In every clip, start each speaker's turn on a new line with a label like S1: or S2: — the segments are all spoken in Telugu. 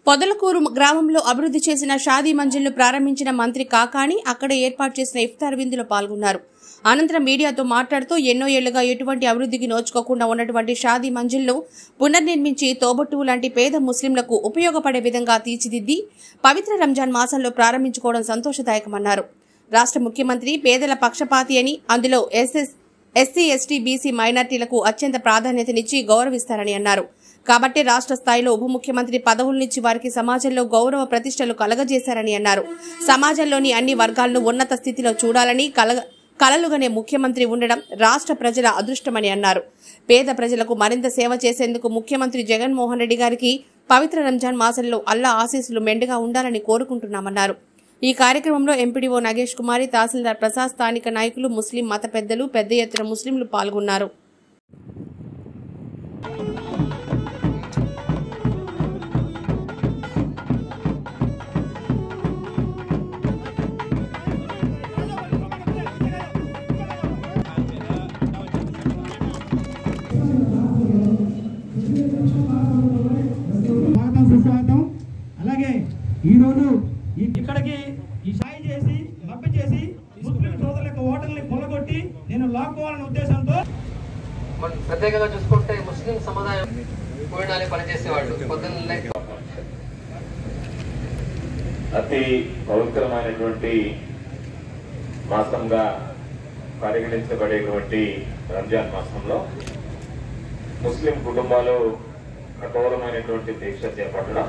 S1: పొదలకూరు గ్రామంలో అభివృద్ధి చేసిన షాదీ మంజిల్ను ప్రారంభించిన మంత్రి కాకాని అక్కడే ఏర్పాటు చేసిన ఇఫ్తార్ విందులో పాల్గొన్నారు అనంతరం మీడియాతో మాట్లాడుతూ ఎన్నో ఏళ్లుగా ఎటువంటి అభివృద్ధికి నోచుకోకుండా ఉన్నటువంటి షాదీ మంజిల్ను పునర్నిర్మించి తోబట్టువు లాంటి పేద ముస్లింలకు ఉపయోగపడే విధంగా తీర్చిదిద్ది పవిత్ర రంజాన్ మాసంలో ప్రారంభించుకోవడం సంతోషదాయకమన్నారు రాష్ట్ర ముఖ్యమంత్రి పేదల పక్షపాతి అని అందులో ఎస్ఎస్ ఎస్సీ ఎస్టీ బీసీ మైనార్టీలకు అత్యంత ప్రాధాన్యతనిచ్చి గౌరవిస్తారని అన్నారు కాబట్టి రాష్ట్ర స్థాయిలో ఉప ముఖ్యమంత్రి పదవులనిచ్చి వారికి సమాజంలో గౌరవ ప్రతిష్టలు కలగజేశారని అన్నారు సమాజంలోని అన్ని వర్గాలను ఉన్నత స్థితిలో చూడాలని కలగ కలలుగనే ముఖ్యమంత్రి ఉండడం రాష్ట్ర ప్రజల అదృష్టమని అన్నారు పేద ప్రజలకు మరింత సేవ చేసేందుకు ముఖ్యమంత్రి జగన్మోహన్ రెడ్డి గారికి పవిత్ర రంజాన్ మాసంలో అల్లా ఆశీస్సులు మెండుగా ఉండాలని కోరుకుంటున్నామన్నారు ఈ కార్యక్రమంలో ఎంపీడీఓ నాగేష్ కుమారి తహసీల్దార్ ప్రసాద్ స్థానిక నాయకులు ముస్లిం మత పెద్దలు పెద్ద ఎత్తున ముస్లింలు పాల్గొన్నారు
S2: స్వాగతం సుస్వాగతం అలాగే ఈరోజు ఈ- ఇక్కడికి ఈ సాయి చేసి లబ్ధి చేసి ముస్లిం సోదరుల యొక్క ఓటర్ని కొల్లగొట్టి నేను లాక్కోవాలనే ఉద్దేశంతో
S3: మనం ప్రత్యేకంగా చూసుకుంటే ముస్లిం సముదాయం పోయినాలే పనిచేసేవాళ్ళు పొద్దున్న
S4: అతి పవిత్రమైనటువంటి మాసంగా పరిగణించబడేటువంటి రంజాన్ మాసంలో ముస్లిం కుటుంబాలు కఠోరమైనటువంటి దీక్ష చేపట్టడం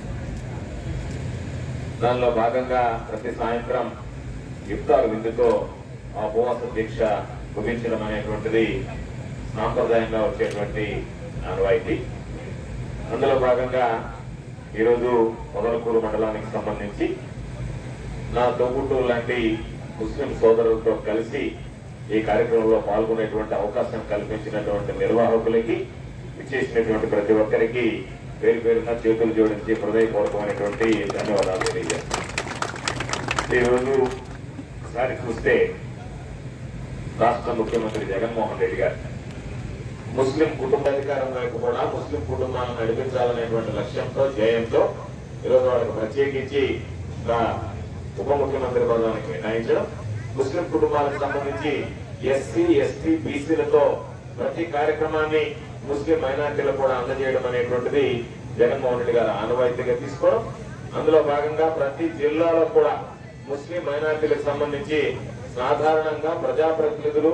S4: దానిలో భాగంగా ప్రతి సాయంత్రం ఇఫ్తార్ విందుతో ఆ ఉపవాస దీక్ష ముగించడం అనేటువంటిది సాంప్రదాయంగా వచ్చేటువంటి ఆనవాయితీ అందులో భాగంగా ఈరోజు మొదలకూరు మండలానికి సంబంధించి నా తోబుట్టు లాంటి ముస్లిం సోదరులతో కలిసి ఈ కార్యక్రమంలో పాల్గొనేటువంటి అవకాశం కల్పించినటువంటి నిర్వాహకులకి ఇచ్చేసినటువంటి ప్రతి ఒక్కరికి పేరు పేరున చేతులు జోడించి హృదయపూర్వకమైనటువంటి ధన్యవాదాలు తెలియజేస్తాను ఈరోజు ఒకసారి చూస్తే రాష్ట్ర ముఖ్యమంత్రి జగన్మోహన్ రెడ్డి గారు ముస్లిం కుటుంబాధికారం వైపు కూడా ముస్లిం కుటుంబాలను నడిపించాలనేటువంటి లక్ష్యంతో ధ్యేయంతో ఈరోజు వాళ్ళకి ప్రత్యేకించి ఒక ఉప ముఖ్యమంత్రి పదవానికి నిర్ణయించడం ముస్లిం కుటుంబాలకు సంబంధించి ఎస్సీ ఎస్టీ బీసీలతో ప్రతి కార్యక్రమాన్ని ముస్లిం మైనార్టీలకు కూడా అందజేయడం అనేటువంటిది జగన్మోహన్ రెడ్డి గారు ఆనవాయితీగా తీసుకోవడం అందులో భాగంగా ప్రతి జిల్లాలో కూడా ముస్లిం మైనార్టీలకు సంబంధించి సాధారణంగా ప్రజాప్రతినిధులు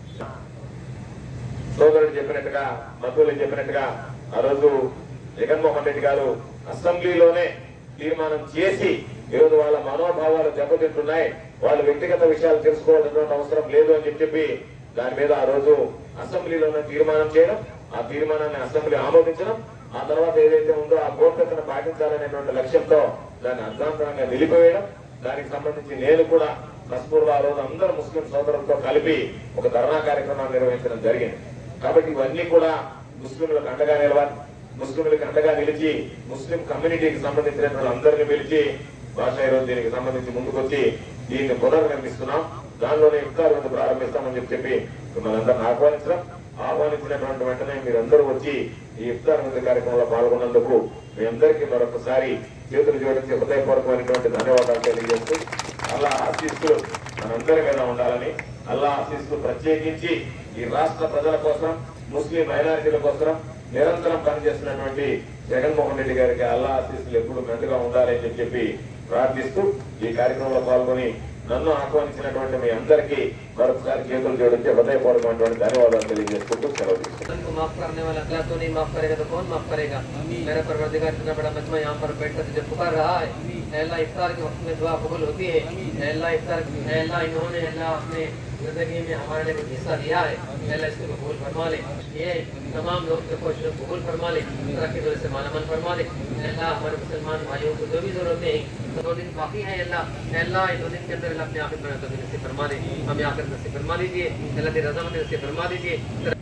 S4: సోదరుడు చెప్పినట్టుగా బంధువులు చెప్పినట్టుగా ఆ రోజు జగన్మోహన్ రెడ్డి గారు అసెంబ్లీలోనే తీర్మానం చేసి ఈరోజు వాళ్ళ మనోభావాలు దెబ్బతింటున్నాయి వాళ్ళ వ్యక్తిగత విషయాలు తెలుసుకోవాల్సినటువంటి అవసరం లేదు అని చెప్పి దాని మీద ఆ రోజు అసెంబ్లీలోనే తీర్మానం చేయడం ఆ తీర్మానాన్ని అసెంబ్లీ ఆమోదించడం ఆ తర్వాత ఏదైతే ఉందో ఆ గోప్యతను పాటించాలనేటువంటి లక్ష్యంతో దాన్ని అర్ధాంతరంగా నిలిపివేయడం దానికి సంబంధించి నేను కూడా కస్పూర్లో ఆ రోజు అందరు ముస్లిం సోదరులతో కలిపి ఒక ధర్నా కార్యక్రమాన్ని నిర్వహించడం జరిగింది కాబట్టి ఇవన్నీ కూడా ముస్లింలకు అండగా నిలవాలి ముస్లింలకు అండగా నిలిచి ముస్లిం కమ్యూనిటీకి సంబంధించినటువంటి అందరిని పిలిచి భాష ఈరోజు దీనికి సంబంధించి ముందుకొచ్చి దీన్ని పునర్నిర్మిస్తున్నాం దానిలోనే ఇఫ్తార్ విందు ప్రారంభిస్తామని చెప్పి చెప్పి మిమ్మల్ని అందరిని ఆహ్వానించడం ఆహ్వానించినటువంటి వెంటనే మీరందరూ వచ్చి ఈ ఇఫ్తార్ విందు కార్యక్రమంలో పాల్గొన్నందుకు మీ అందరికీ మరొకసారి చేతులు జోడించి హృదయపూర్వకమైనటువంటి ధన్యవాదాలు తెలియజేస్తూ అల్లా ఆశీస్సులు మనందరి మీద ఉండాలని అల్లా ఆశీస్సులు ప్రత్యేకించి ఈ రాష్ట్ర ప్రజల కోసం ముస్లిం మైనారిటీల కోసం నిరంతరం పనిచేస్తున్నటువంటి జగన్మోహన్ రెడ్డి గారికి అల్లా ఆశీస్సులు ఎప్పుడు మెండుగా ఉండాలని చెప్పి చెప్పి ప్రార్థిస్తూ ఈ కార్యక్రమంలో పాల్గొని నన్ను ఆహ్వానించినటువంటి మీ అందరికీ మరొకసారి చేతులు జోడించి హృదయపూర్వకమైనటువంటి ధన్యవాదాలు తెలియజేసుకుంటూ సెలవు తీసుకుంటాను
S3: को माफ करने वाला अल्लाह तो नहीं माफ करेगा तो कौन माफ करेगा मेरा परवरदिगार इतना बड़ा मजमा यहाँ पर बैठ कर तुझे पुकार रहा है ऐ अल्लाह इफ्तार के वक्त में दुआ कबूल होती है ऐ अल्लाह इफ्तार ऐ अल्लाह इन्होंने अल्लाह अपने जिंदगी में हमारे लिए कुछ हिस्सा दिया है ऐ अल्लाह इसको कबूल फरमा ले ये तमाम लोग जो कुछ कबूल फरमा ले तरक्की दो से मालामाल फरमा ले ऐ अल्लाह हमारे मुसलमान भाइयों को जो भी जरूरतें हैं दो दिन बाकी है अल्लाह ऐ अल्लाह इन दो दिन के अंदर अल्लाह अपने आखिर बना तो नसीब फरमा ले हमें आखिर नसीब फरमा लीजिए अल्लाह की रजा में नसीब फरमा दीजिए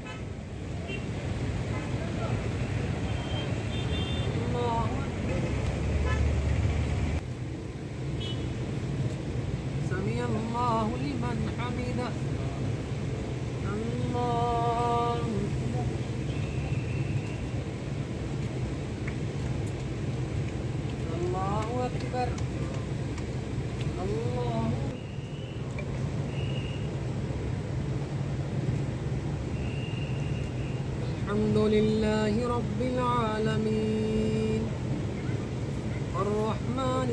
S5: سمع الله لمن حمده الله أكبر الله الحمد لله رب العالمين الرحمن